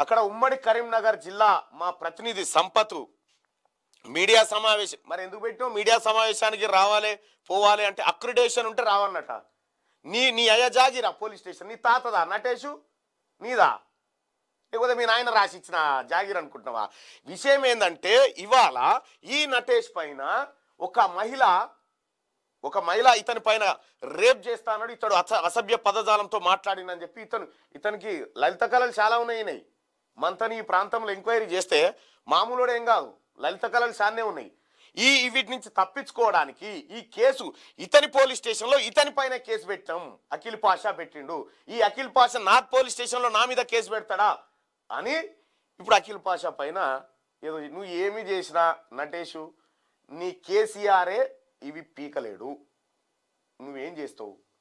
అక్కడ ఉమ్మడి కరీంనగర్ జిల్లా మా ప్రతినిధి సంపత్ మీడియా సమావేశం మరి ఎందుకు పెట్టావు మీడియా సమావేశానికి రావాలి పోవాలి అంటే అక్రిడేషన్ ఉంటే రావన్నట నీ నీ అయ్య జాగిరా పోలీస్ స్టేషన్ నీ తాతదా నటేషు నీదా లేకపోతే మీ నాయన రాసి ఇచ్చిన జాగిర్ అనుకుంటున్నావా విషయం ఏంటంటే ఇవాళ ఈ నటేష్ పైన ఒక మహిళ ఒక మహిళ ఇతని పైన రేప్ చేస్తానడు ఇతడు అస అసభ్య పదజాలంతో మాట్లాడిందని చెప్పి ఇతను ఇతనికి లలిత కళలు చాలా ఉన్నాయి ఈయనయి. మంతని ఈ ప్రాంతంలో ఎంక్వైరీ చేస్తే మామూలుడు ఏం కాదు లలిత కళలు చాలానే ఉన్నాయి ఈ ఈ వీటి నుంచి తప్పించుకోవడానికి ఈ కేసు ఇతని పోలీస్ స్టేషన్లో ఇతని పైన కేసు పెట్టాం అఖిల్ పాషా పెట్టిండు ఈ అఖిల్ పాషా నార్త్ పోలీస్ స్టేషన్లో నా మీద కేసు పెడతాడా అని ఇప్పుడు అఖిల్ పాషా పైన ఏదో నువ్వు ఏమి చేసినా నటేషు నీ కేసీఆరే ఇవి పీకలేడు నువ్వేం చేస్తావు